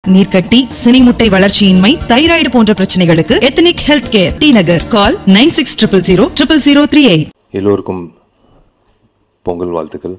நீர்க்கட்டி சினைமுட்டை வளர்ச்சியின்மை thyroid போன்ற பிரச்சனைகளுக்கு ethnic health care T Nagar call nine six triple zero triple zero three eight எல்லோருக்கும் பொங்கல் வாழ்த்துக்கள்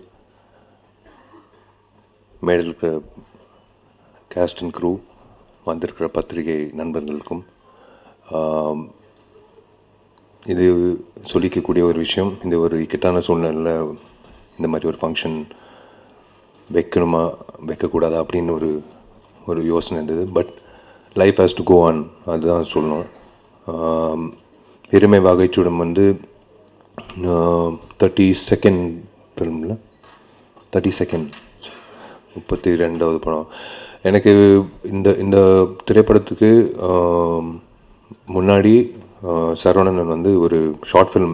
மேடையில் இருக்கிற கேஸ்ட் அண்ட் க்ரூ வந்திருக்கிற பத்திரிகை நண்பர்களுக்கும் ஆம், இது சொல்லிக்கக்கூடிய ஒரு விஷயம் இந்த ஒரு இக்கட்டான சூழ்நிலையில் இந்த மாதிரி ஒரு ஃபங்க்ஷன் வைக்கணுமா வைக்கக்கூடாதா அப்படின்னு ஒரு ஒரு யோசனை இருந்தது but life has to go on அதுதான் சொல்லணும் ஆம், எருமை வாகைச்சூடம் வந்து தேர்ட்டி செகண்ட் ஃபிலிமில் தேர்ட்டி செகண்ட் முப்பத்தி ரெண்டாவது படம் எனக்கு இந்த இந்த திரைப்படத்துக்கு ஆம், முன்னாடி ஆ, சரவணன் வந்து ஒரு ஷார்ட் ஃபிலிம்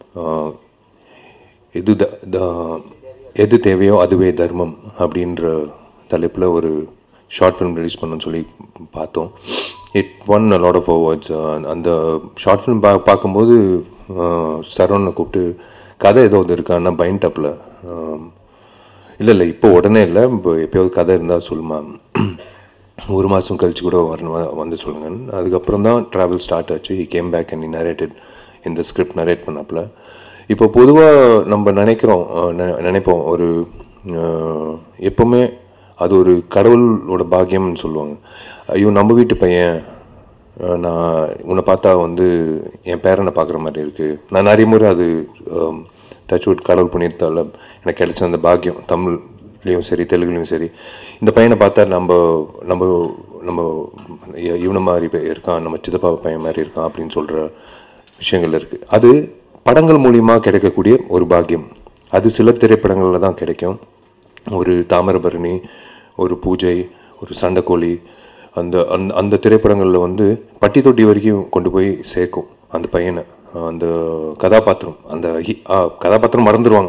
எது த- த- எது தேவையோ அதுவே தர்மம் அப்படின்ற தலைப்பில் ஒரு ஷார்ட் ஃபிலிம் ரிலீஸ் பண்ணணும்னு சொல்லி பார்த்தோம் it won a lot of awards uh அந்த ஷார்ட் ஃபிலிம் பா பார்க்கும்போது அஹ், சரவணனை கூப்பிட்டு கதை ஏதோ இது இருக்கான்னா பைன் டாப்பில் இல்லை இல்லை இப்போ உடனே இல்லை இப்போ எப்பயாவது கதை இருந்தால் சொல்லுமா ஒரு மாதம் கழிச்சு கூட வரணும் வ- வந்து சொல்லுங்க அதுக்கப்புறம் தான் ட்ராவல் ஸ்டார்ட் ஆச்சு he came back and narrated இந்த ஸ்கிரிப்ட் நரேட் பண்ணப்பல இப்போ பொதுவாக நம்ம நினைக்கிறோம் அஹ், நெ- நினைப்போம் ஒரு அஹ், எப்பவுமே அது ஒரு கடவுளோட பாக்கியம்னு சொல்லுவாங்க ஐயோ நம்ம வீட்டு பையன் அஹ், நான் உன்னை பார்த்தா வந்து என் பேரனை பார்க்குற மாதிரி இருக்குது நான் நிறைய முறை அது டச் வுட் கடவுள் புண்ணியத்தால் எனக்கு கிடைச்ச அந்த பாக்கியம் தமிழ்லேயும் சரி தெலுங்குலேயும் சரி இந்த பையனை பார்த்தா நம்ம நம்ம நம்ம இ- இவனை மாதிரி பே- இருக்கான் நம்ம சித்தப்பா பையன் மாதிரி இருக்கான் அப்படின்னு சொல்கிற விஷயங்கள் இருக்குது அது படங்கள் மூலியமா கிடைக்கக்கூடிய ஒரு பாக்கியம் அது சில திரைப்படங்களில் தான் கிடைக்கும் ஒரு தாமிரபரணி ஒரு பூஜை ஒரு சண்டைக்கோழி அந்த அந்த அந்த திரைப்படங்களில் வந்து பட்டி தொட்டி வரைக்கும் கொண்டு போய் சேர்க்கும் அந்த பையனை அந்த கதாபாத்திரம் அந்த ஹி- ஆ, கதாபாத்திரம் மறந்துடுவாங்க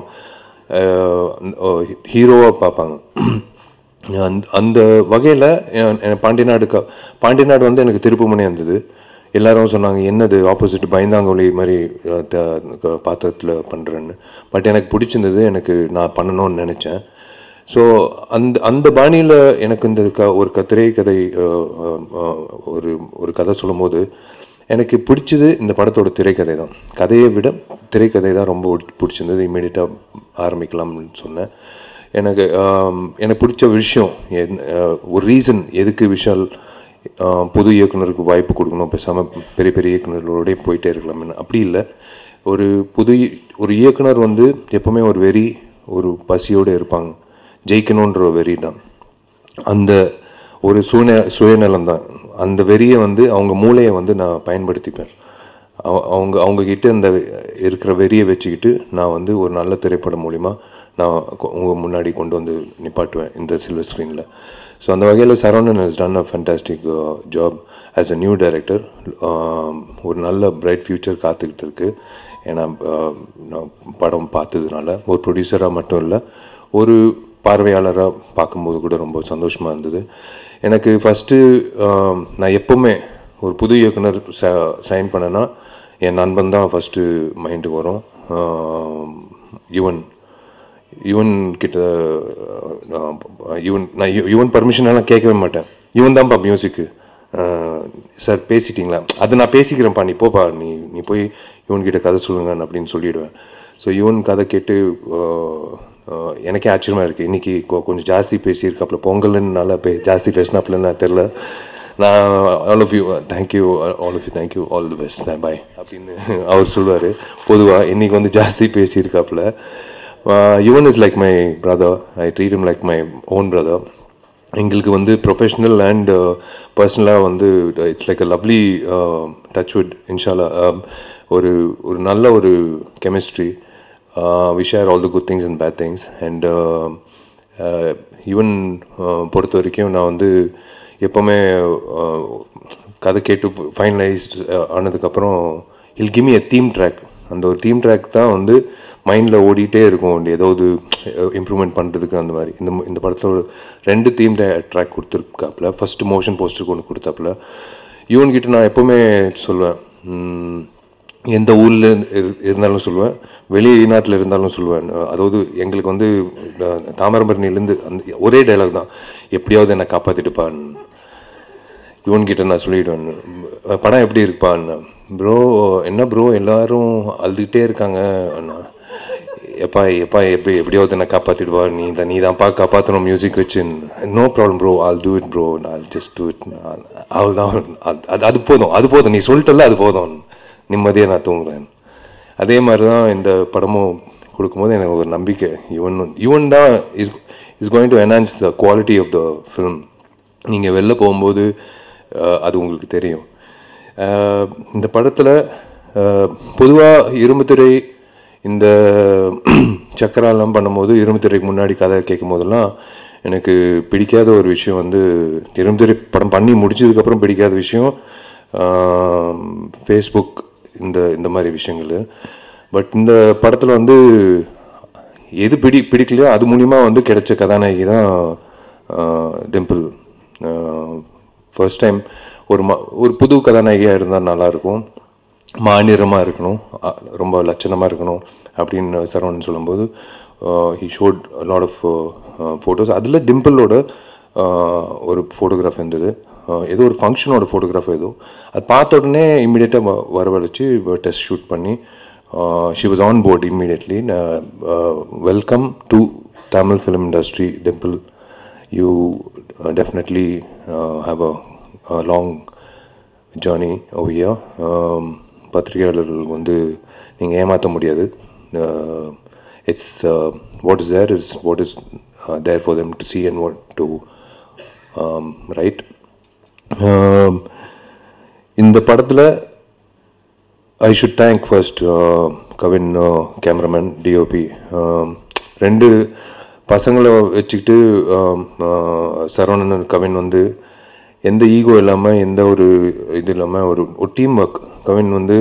ஹீரோவாக பார்ப்பாங்க அந்த அந்த வகையில் பாண்டியநாடு க பாண்டியநாடு வந்து எனக்கு திருப்புமுனையாக இருந்தது எல்லாரும் சொன்னாங்க என்னது ஆப்போசிட் பயந்தாங்கொலி மாதிரி அஹ், த- க- பாத்திரத்தில் பண்ணுறேன்னு பட் எனக்கு பிடிச்சிருந்தது எனக்கு நான் பண்ணணும்னு நினச்சேன் ஸோ அந்த அந்த பாணியில் எனக்கு இந்த க ஒரு க திரைக்கதை அஹ், அஹ், அஹ், ஒரு ஒரு கதை சொல்லும்போது எனக்கு பிடிச்சது இந்த படத்தோட திரைக்கதை தான் கதையை விட திரைக்கதை தான் ரொம்ப பிடி- பிடிச்சிருந்தது இமீடியட்டாக ஆரம்பிக்கலாம்னு சொன்னேன் எனக்கு ஆம், எனக்கு பிடிச்ச விஷயம் என்- அஹ், ஒரு ரீசன் எதுக்கு விஷால் ஆஹ், புது இயக்குனருக்கு வாய்ப்பு கொடுக்கணும் பேசாமல் பெரிய பெரிய இயக்குனர்களோடய போயிட்டே இருக்கலாம்னு அப்படி இல்லை ஒரு புது இ- ஒரு இயக்குனர் வந்து எப்பவுமே ஒரு வெறி ஒரு பசியோடு இருப்பாங்க ஜெயிக்கணுன்ற ஒரு வெறி தான் அந்த ஒரு சுய சுயநலம் தான் அந்த வெறியை வந்து அவங்க மூளையை வந்து நான் பயன்படுத்திப்பேன் அவ- அவங்க அவங்க கிட்ட இந்த இருக்கிற வெறியை வச்சுக்கிட்டு நான் வந்து ஒரு நல்ல திரைப்படம் மூலிமா நான் கொ- உங்க முன்னாடி கொண்டு வந்து நிப்பாட்டுவேன் இந்த சில்வர் ஸ்க்ரீனில் ஸோ அந்த வகையில் Saravanan has done a fantastic job as a new director ஒரு நல்ல பிரைட் ஃபியூச்சர் காத்துக்கிட்டு இருக்கு ஏன்னா ஆஹ், நான் படம் பார்த்ததுனால ஒரு ப்ரொடியூசராக மட்டும் இல்லை ஒரு பார்வையாளராக பார்க்கும்போது கூட ரொம்ப சந்தோஷமாக இருந்தது எனக்கு ஃபஸ்ட்டு நான் எப்போவுமே ஒரு புது இயக்குனர் ச சைன் பண்ணேன்னா என் நண்பன் தான் ஃபஸ்ட்டு மைண்டுக்கு வரும் ஆஹ், யுவன் யுவன் கிட்ட ஆஹ், யுவன் நான் யு- யுவன் பர்மிஷன் எல்லாம் கேட்கவே மாட்டேன் யுவன் தான்ப்பா மியூசிக்கு சார் பேசிட்டீங்களா அது நான் பேசிக்கிறேன்ப்பா நீ போப்பா நீ நீ போய் யுவன் கிட்ட கதை சொல்லுங்க அப்படின்னு சொல்லிடுவேன் ஸோ யுவன் கதை கேட்டு ஆஹ், ஆஹ், எனக்கே ஆச்சரியமா இருக்கு இன்னைக்கு கொ- கொஞ்சம் ஜாஸ்தி பேசியிருக்காப்புல பொங்கல்னு நல்லா பே ஜாஸ்தி பேசினாப்புலன்னு நான் தெரில நான் all of you thank you all of you thank you all the best bye அப்படின்னு அவர் சொல்லுவார் பொதுவாக இன்னைக்கு வந்து ஜாஸ்தி பேசியிருக்காப்புல Yuvan is like my brother I treat him like my own brother எங்களுக்கு வந்து ப்ரொஃபஷ்னல் அண்ட் பர்சனலாக வந்து it's like a lovely touch would இன்ஷாலா ஒரு ஒரு நல்ல ஒரு chemistry we share all the good things and bad things and even பொறுத்த வரைக்கும் நான் வந்து எப்போவுமே uh, கதை கேட்டு ஃபைனலைஸ்ட் ஆனதுக்கப்புறம் இல் கிமி எ தீம் ட்ராக் அந்த ஒரு தீம் ட்ராக் தான் வந்து மைண்டில் ஓடிட்டே இருக்கும் ஏதாவது இம்ப்ரூவ்மெண்ட் பண்ணுறதுக்கு அந்த மாதிரி இந்த இந்த படத்தில் ரெண்டு தீம் ட்ராக் கொடுத்துருக்காப்புல ஃபர்ஸ்ட் மோஷன் போஸ்டருக்கு ஒன்று கொடுத்தாப்புல யுவன் கிட்ட நான் எப்போவுமே சொல்லுவேன் உம், எந்த ஊரில் இருந்தாலும் சொல்லுவேன் வெளிநாட்டில் இருந்தாலும் சொல்லுவேன் அஹ் அதாவது எங்களுக்கு வந்து அஹ், தாமிரபரணிலேருந்து அந்த ஒரே டைலாக் தான் எப்படியாவது என்னை காப்பாற்றிட்டுப்பான் யுவன் கிட்ட நான் சொல்லிடுவேன் படம் எப்படி இருப்பான்னு ப்ரோ என்ன ப்ரோ எல்லாரும் அழுதுகிட்டே இருக்காங்க அண்ணா எப்பா எப்பா எப்படி எப்படியாவது நான் காப்பாற்றிடுவா நீ தான் நீ தான்ப்பா காப்பாற்றணும் மியூசிக் வச்சு no problem bro all do it bro நான் ஜஸ்ட் டூ இட் அவள் தான் அது அது போதும் அது போதும் நீ சொல்லிட்டல அது போதும் நிம்மதியாக நான் தூங்குறேன் அதே மாதிரி தான் இந்த படமும் கொடுக்கும்போது எனக்கு ஒரு நம்பிக்கை யுவன் யுவன் தான் is is going to enhance the quality of the film நீங்கள் வெளில போகும்போது அஹ், அது உங்களுக்கு தெரியும் அஹ், இந்த படத்தில் பொதுவாக இரும்புத்திரை இந்த சக்கராலாம் பண்ணும்போது இரும்புத்திரைக்கு முன்னாடி கதை கேட்கும் போதெல்லாம் எனக்கு பிடிக்காத ஒரு விஷயம் வந்து இரும்புத்திரை படம் பண்ணி முடிச்சதுக்கப்புறம் பிடிக்காத விஷயம் ஃபேஸ்புக் இந்த இந்த மாதிரி விஷயங்கள் பட் இந்த படத்தில் வந்து எது பிடி பிடிக்கலையோ அது மூலிமா வந்து கிடைச்ச கதாநாயகி தான் டிம்பிள் ஃபர்ஸ்ட் டைம் ஒரு ம ஒரு புது கதாநாயகியாக இருந்தால் நல்லாயிருக்கும் மாநிறமாக இருக்கணும் அ- ரொம்ப லட்சணமாக இருக்கணும் அப்படின்னு சரவணன் சொல்லும்போது he shot lot of photos அதில் டிம்பிளோட ஒரு ஃபோட்டோகிராஃப் இருந்தது அஹ் ஏதோ ஒரு ஃபங்க்ஷனோட ஃபோட்டோகிராஃப் ஏதோ அது பார்த்த உடனே இம்மிடியேட்டாக வரவழைச்சு டெஸ்ட் ஷூட் பண்ணி she was on board immediately welcome to Tamil film industry Dimple you definitely have a long journey Oviya பத்திரிகையாளர்கள் வந்து நீங்கள் ஏமாற்ற முடியாது it's what is there is what is there for them to see and what to write இந்த படத்தில் I should thank first Kavin cameraman DOP ரெண்டு பசங்களை வச்சுக்கிட்டு um, uh, சரவணன் கவின் வந்து எந்த ஈகோ இல்லாமல் எந்த ஒரு இது இல்லாமல் ஒரு ஒரு டீம் ஒர்க் கவின் வந்து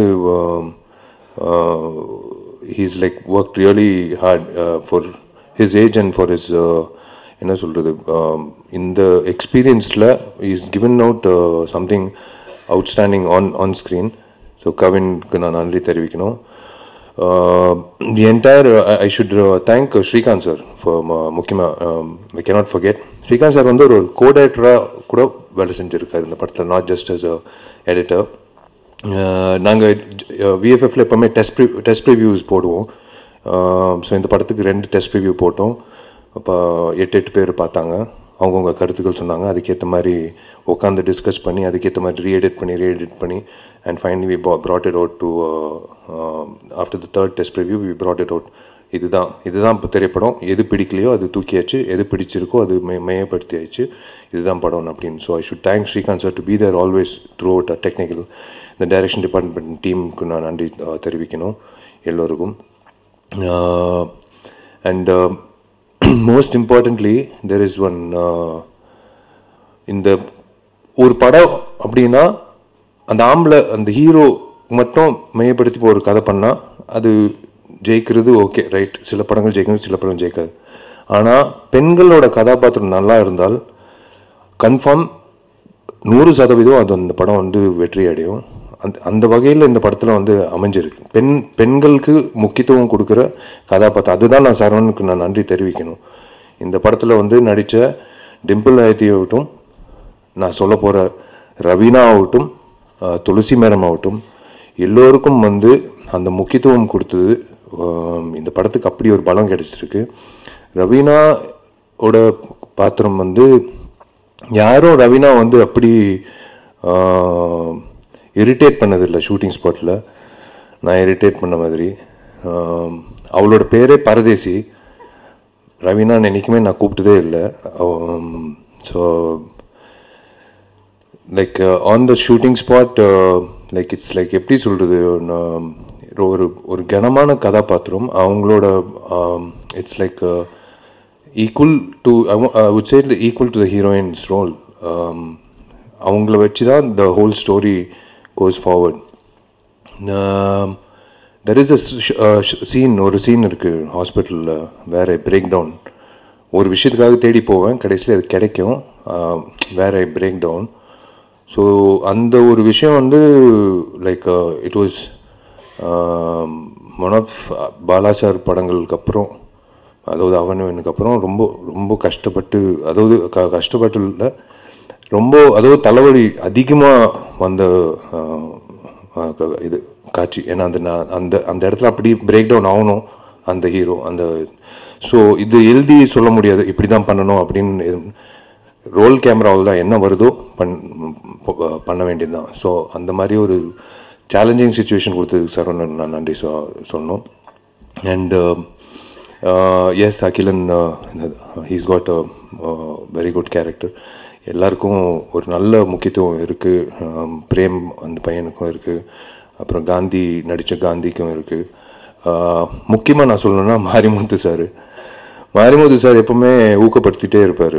he's like work really hard for his age and for his என்ன சொல்கிறது இந்த எக்ஸ்பீரியன்ஸில் is given out something outstanding on on screen so கவினுக்கு நான் நன்றி தெரிவிக்கணும் the entire I should thank Srikanth sir for முக்கியமாக I cannot forget Srikanth sir வந்து ஒரு கோடைரக்டராக கூட வேலை செஞ்சுருக்காரு இந்த படத்தில் not just as a editor நாங்கள் விஎஃப்எஃப்ல எப்போவுமே டெஸ்ட் டெஸ்ட் ரிவ்யூஸ் போடுவோம் ஸோ இந்த படத்துக்கு ரெண்டு டெஸ்ட் ரிவ்யூ போட்டோம் அப்போ எட்டு எட்டு பேர் பார்த்தாங்க அவங்கவுங்க கருத்துக்கள் சொன்னாங்க அதுக்கேற்ற மாதிரி உட்காந்து டிஸ்கஸ் பண்ணி அதுக்கேற்ற மாதிரி ரீஎடிட் பண்ணி ரீஎடிட் பண்ணி and finally we brought it out to after the third test review we brought it out இதுதான் இதுதான் இப்போ திரைப்படம் எது பிடிக்கலையோ அது தூக்கியாச்சு எது பிடிச்சிருக்கோ அது மே மையப்படுத்தியாச்சு இதுதான் படம் அப்படின்னு so I should thank Srikanth sir to be there always throughout a technical இந்த டைரக்ஷன் டிபார்ட்மெண்ட் டீமுக்கு நான் நன்றி uh, தெரிவிக்கணும் எல்லோருக்கும் and most importantly there is one இந்த ஒரு படம் அப்படின்னா அந்த ஆம்பளை அந்த ஹீரோ மட்டும் மையப்படுத்தி இப்போ ஒரு கதை பண்ணால் அது ஜெயிக்கிறது ஓகே ரைட் சில படங்கள் ஜெயிக்கணும் சில படம் ஜெயிக்காது ஆனால் பெண்களோட கதாபாத்திரம் நல்லா இருந்தால் கன்ஃபார்ம் நூறு சதவீதம் அது அந்த படம் வந்து வெற்றி அடையும் அந்த அந்த வகையில் இந்த படத்தில் வந்து அமைஞ்சிருக்கு பெண் பெண்களுக்கு முக்கியத்துவம் கொடுக்குற கதாபாத்திரம் அதுதான் நான் சரவணனுக்கு நான் நன்றி தெரிவிக்கணும் இந்த படத்தில் வந்து நடித்த டிம்பிள் ஆகட்டும் நான் சொல்ல போகிற ரவீனா ஆகட்டும் அஹ், துளசி மேடம் ஆகட்டும் எல்லோருக்கும் வந்து அந்த முக்கியத்துவம் கொடுத்தது அஹ், இந்த படத்துக்கு அப்படி ஒரு பலம் கிடைச்சிருக்கு ரவீனா ஓட பாத்திரம் வந்து யாரும் ரவீனா வந்து அப்படி இரிட்டேட் பண்ணதில்லை ஷூட்டிங் ஸ்பாட்டில் நான் இரிட்டேட் பண்ண மாதிரி ஆம், அவளோட பேரே பரதேசி ரவீனா என்னைக்குமே நான் கூப்பிட்டதே இல்லை so like on the shooting spot like it's like எப்படி சொல்கிறது ஒரு ஒரு கனமான கதாபாத்திரம் அவங்களோட it's like equal to wood side equal to the heroine's role அவங்கள வச்சு தான் the whole story goes forward there is a scene ஒரு சீன் இருக்குது ஹாஸ்பிட்டலில் வேற பிரேக் டவுன் ஒரு விஷயத்துக்காக தேடி போவேன் கடைசியில் அது கிடைக்கும் uh, வேற பிரேக் டவுன் ஸோ அந்த ஒரு விஷயம் வந்து like it was one of பாலாசார் படங்களுக்கு அப்புறம் அதாவது அவனுக்கு அப்புறம் ரொம்ப ரொம்ப கஷ்டப்பட்டு அதாவது க கஷ்டப்பட்டு இல்லை ரொம்ப அதோ தலைவலி அதிகமாக வந்த ஆஹ், ஆஹ், க- இது காட்சி ஏன்னா அந்த நான் அந்த அந்த இடத்துல அப்படி பிரேக் டவுன் ஆகணும் அந்த ஹீரோ அந்த ஸோ இது எழுதி சொல்ல முடியாது இப்படி தான் பண்ணணும் அப்படின்னு ரோல் கேமராவில் தான் என்ன வருதோ பண் ப- பண்ண வேண்டியது தான் ஸோ அந்த மாதிரி ஒரு சேலஞ்சிங் சுச்சுவேஷன் கொடுத்ததுக்கு சார் நான் நன்றி சொ சொல்லணும் and yes Akilan he's got a very good character எல்லாருக்கும் ஒரு நல்ல முக்கியத்துவம் இருக்குது பிரேம் அந்த பையனுக்கும் இருக்குது அப்புறம் காந்தி நடித்த காந்திக்கும் இருக்குது முக்கியமாக நான் சொல்லணும்னா மாரிமுத்து சார் மாரிமுத்து சார் எப்பவுமே ஊக்கப்படுத்திட்டே இருப்பார்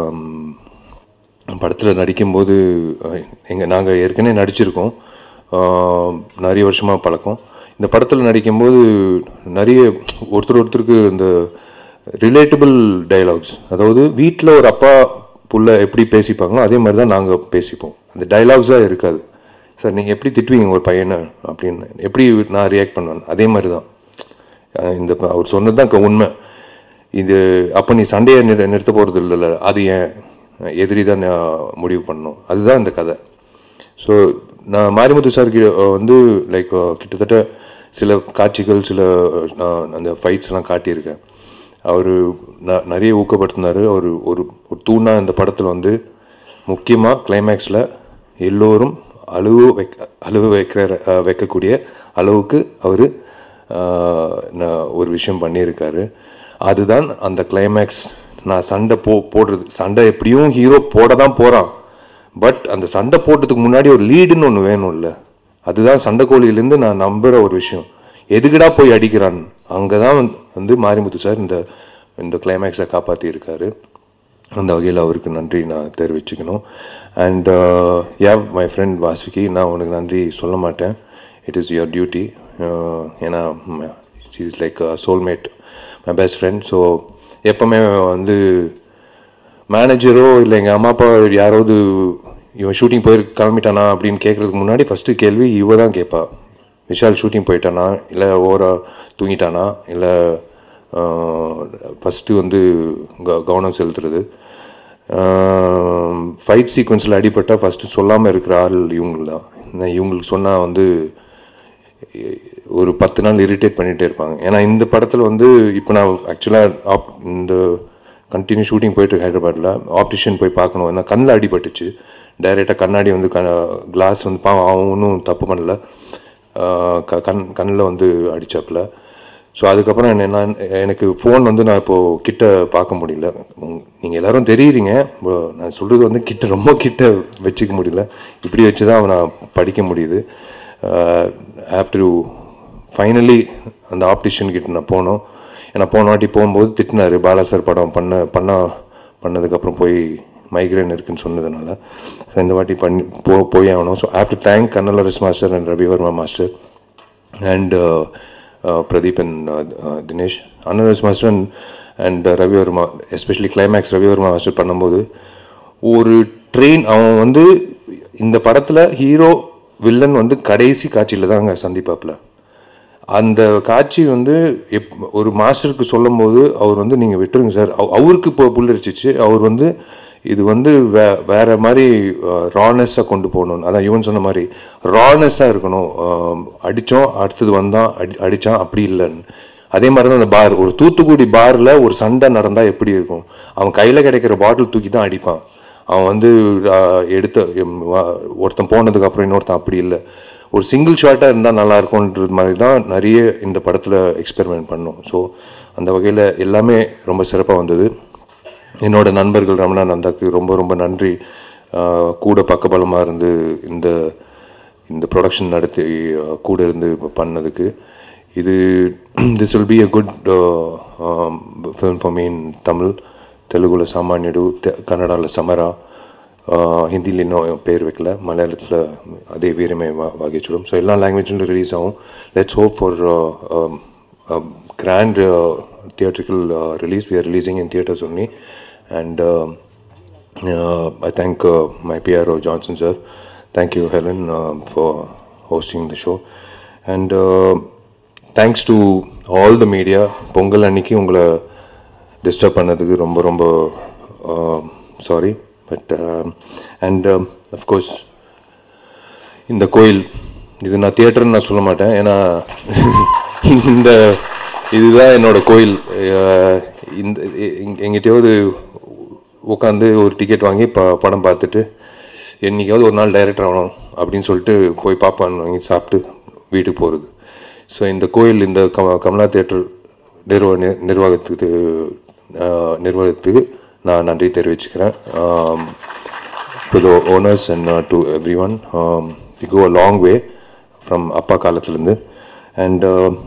படத்தில் நடிக்கும்போது எங்கள் நாங்கள் ஏற்கனவே நடிச்சிருக்கோம் ஆஹ் நிறைய வருஷமாக பழக்கம் இந்த படத்தில் நடிக்கும்போது நிறைய ஒருத்தர் ஒருத்தருக்கு இந்த ரிலேட்டபிள் டயலாக்ஸ் அதாவது வீட்டில் ஒரு அப்பா புள்ள எப்படி பேசிப்பாங்களோ அதே மாதிரி தான் நாங்கள் பேசிப்போம் அந்த டயலாக்ஸாக இருக்காது சார் நீங்கள் எப்படி திட்டுவீங்க ஒரு பையனை அப்படின்னு எப்படி நான் ரியாக்ட் பண்ணுவேன் அதே மாதிரி தான் அஹ் இந்த ப- அவர் சொன்னது தான் உண்மை இது அப்போ நீ சண்டையை நிறு நிறுத்த போகிறது இல்லைல்ல அது ஏன் எதிரி தான் நான் முடிவு பண்ணணும் அதுதான் இந்த கதை ஸோ நான் மாரிமுத்து சார் வந்து லைக் கிட்டத்தட்ட சில காட்சிகள் சில அஹ், அந்த ஃபைட்ஸ்லாம் காட்டியிருக்கேன் அவர் நிறைய ஊக்கப்படுத்தினார் அவர் ஒரு ஒரு தூணா இந்த படத்தில் வந்து முக்கியமாக கிளைமேக்ஸில் எல்லோரும் அழுவு வைக்க அழுவு வைக்கிற அஹ், வைக்கக்கூடிய அளவுக்கு அவர் ஒரு விஷயம் பண்ணியிருக்காரு அதுதான் அந்த கிளைமேக்ஸ் நான் சண்டை போ போடுறது சண்டை எப்படியும் ஹீரோ போட தான் போகிறான் பட் அந்த சண்டை போட்டதுக்கு முன்னாடி ஒரு லீடுன்னு ஒன்று வேணும்ல அதுதான் சண்டைக்கோழியிலேருந்து நான் நம்புகிற ஒரு விஷயம் எதுக்குடா போய் அடிக்கிறான் அங்கே தான் வந்து மாரிமுத்து சார் இந்த இந்த கிளைமேக்ஸை காப்பாற்றி இருக்காரு அந்த வகையில் அவருக்கு நன்றி நான் தெரிவிச்சுக்கணும் and ya my friend Vasuki நான் உனக்கு நன்றி சொல்ல மாட்டேன் இட் இஸ் யுவர் டியூட்டி ஏன்னா is like soulmate my best friend so எப்பவுமே வந்து மேனேஜரோ இல்லை எங்கள் அம்மா அப்பா யாராவது இவன் ஷூட்டிங் போய் கிளம்பிட்டானா அப்படின்னு கேட்கறதுக்கு முன்னாடி ஃபஸ்ட்டு கேள்வி இவ தான் கேட்பா விஷால் ஷூட்டிங் போயிட்டானா இல்லை ஓரா தூங்கிட்டானா இல்லை ஃபஸ்ட்டு வந்து க- கவனம் செலுத்துறது ஃபைட் சீக்வன்ஸில் அடிபட்டால் ஃபஸ்ட்டு சொல்லாமல் இருக்கிற ஆள் இவங்க தான் நான் இவங்களுக்கு சொன்னால் வந்து ஒரு பத்து நாள் இரிட்டேட் பண்ணிகிட்டே இருப்பாங்க ஏன்னா இந்த படத்தில் வந்து இப்போ நான் ஆக்சுவலாக ஆப் இந்த கண்டினியூ ஷூட்டிங் போயிட்டு ஹைதராபாத்தில் ஆப்டிஷியன் போய் பார்க்கணும் ஏன்னா கண்ணில் அடிபட்டுச்சு டைரெக்டாக கண்ணாடி வந்து க கிளாஸ் வந்து பா அவன் ஒன்றும் தப்பு பண்ணல ஆஹ் க கண் கண்ணில் வந்து அடிச்சாப்புல ஸோ அதுக்கப்புறம் என்ன நான் எனக்கு ஃபோன் வந்து நான் இப்போது கிட்ட பார்க்க முடியல நீங்கள் எல்லாரும் தெரியுறீங்க இப்போ நான் சொல்கிறது வந்து கிட்ட ரொம்ப கிட்ட வச்சுக்க முடியல இப்படி வச்சு தான் நான் படிக்க முடியுது ஆஃப்டர் ஃபைனலி அந்த ஆப்டிஷன் கிட்ட நான் போனோம் ஏன்னா போன வாட்டி போகும்போது திட்டினாரு பாலா சார் படம் பண்ண பண்ண பண்ணதுக்கப்புறம் போய் மைக்ரேன் இருக்குன்னு சொன்னதுனால ஸோ இந்த வாட்டி பண்ணி போ போய் ஆகணும் so after thank Kannalaras master and Ravivarma master and uh, uh, Pradeep and uh, uh, Dinesh. Ananas Master and, and uh, Ravi Verma, especially Climax Ravi Verma Master பண்ணும்போது ஒரு ட்ரெயின் அவன் வந்து இந்த படத்தில் ஹீரோ வில்லன் வந்து கடைசி காட்சியில் தான் அங்கே சந்திப்பாப்புல அந்த காட்சி வந்து எப் ஒரு மாஸ்டருக்கு சொல்லும்போது அவர் வந்து நீங்கள் விட்டுருங்க சார் அவ- அவருக்கு இப்போ புல்லரிச்சிச்சு அவர் வந்து இது வந்து வே வேற மாதிரி ரானஸாக கொண்டு போகணும் அதான் இவன் சொன்ன மாதிரி ரானஸாக இருக்கணும் அஹ், அடிச்சோம் அடுத்தது வந்தான் அடி அடித்தான் அப்படி இல்லைன்னு அதே மாதிரி தான் அந்த பார் ஒரு தூத்துக்குடி பாரில் ஒரு சண்டை நடந்தால் எப்படி இருக்கும் அவன் கையில் கிடைக்கிற பாட்டில் தூக்கி தான் அடிப்பான் அவன் வந்து ஆஹ், எடுத்த எம், வா- ஒருத்தன் போனதுக்கு அப்புறம் இன்னொருத்தன் அப்படி இல்லை ஒரு சிங்கிள் ஷாட்டாக இருந்தால் நல்லா இருக்கும்ன்றது மாதிரி தான் நிறைய இந்த படத்தில் எக்ஸ்பெரிமெண்ட் பண்ணோம் ஸோ அந்த வகையில் எல்லாமே ரொம்ப சிறப்பாக வந்தது என்னோட நண்பர்கள் ரமணா நந்தாக்கு ரொம்ப ரொம்ப நன்றி ஆஹ், கூட பக்கபலமாக இருந்து இந்த இந்த ப்ரொடக்ஷன் நடத்தி ஆஹ், கூட இருந்து பண்ணதுக்கு இது this will be a good film for mean Tamil தெலுங்குல சாமானியடு கன்னடாவில் சமரா ஹிந்தியில் இன்னும் பேர் வைக்கல மலையாளத்தில் அதே வீரமே வா வாகிச்சிடும் ஸோ எல்லா லாங்குவேஜிலும் ரிலீஸ் ஆகும் let's hope for grand theatrical release we are releasing in theatres only and I thank my PRO Johnson sir thank you Helen for hosting the show and thanks to all the media Pongal அன்னைக்கு உங்களை disturb பண்ணதுக்கு ரொம்ப ரொம்ப sorry but and of course இந்த கோயில் இது நான் தியேட்டர்னு நான் சொல்ல மாட்டேன் ஏன்னா இந்த இதுதான் என்னோட கோயில் அஹ் இந்த எங்க- எங்கிட்டயாவது உட்காந்து ஒரு டிக்கெட் வாங்கி ப படம் பார்த்துட்டு என்னைக்காவது ஒரு நாள் டைரக்டர் ஆகணும் அப்படின்னு சொல்லிட்டு போய் பாப்பான் வாங்கி சாப்பிட்டு வீட்டுக்கு போகிறது ஸோ இந்த கோயில் இந்த க கமலா தேட்டர் நிர்வ நி- நிர்வாகத்துக்கு அஹ், நிர்வாகத்துக்கு நான் நன்றி தெரிவிச்சுக்கிறேன் ஆம், to the owners and uh, to everyone. Um, we go a long way from அப்பா காலத்துலேருந்து அண்ட்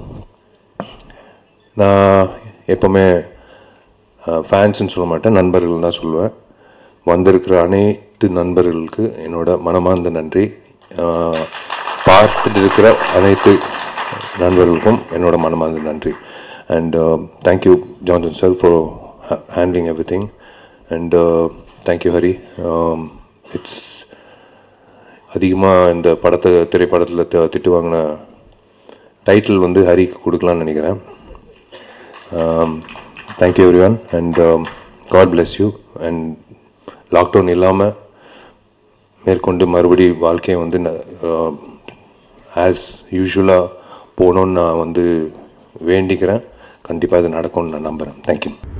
நான் எப்போவுமே ஃபேன்ஸ்னு சொல்ல மாட்டேன் நண்பர்கள் தான் சொல்லுவேன் வந்திருக்கிற அனைத்து நண்பர்களுக்கு என்னோட மனமார்ந்த நன்றி Uh, பார்த்துட்டு இருக்கிற அனைத்து நண்பர்களுக்கும் என்னோட மனமார்ந்த நன்றி அண்ட் thank you Johnson sir for handling everything and thank you Hari it's அதிகமாக இந்த படத்தை திரைப்படத்தில் தி- திட்டு வாங்கின டைட்டில் வந்து ஹரிக்கு கொடுக்கலான்னு நினைக்கிறேன் thank you everyone and God bless you and lockdown இல்லாமல் மேற்கொண்டு மறுபடி வாழ்க்கையை வந்து ஆஸ் யூஷுவலாக போகணுன்னு நான் வந்து வேண்டிக்கிறேன் கண்டிப்பாக இது நடக்கும்னு நான் நம்புகிறேன் தேங்க்யூ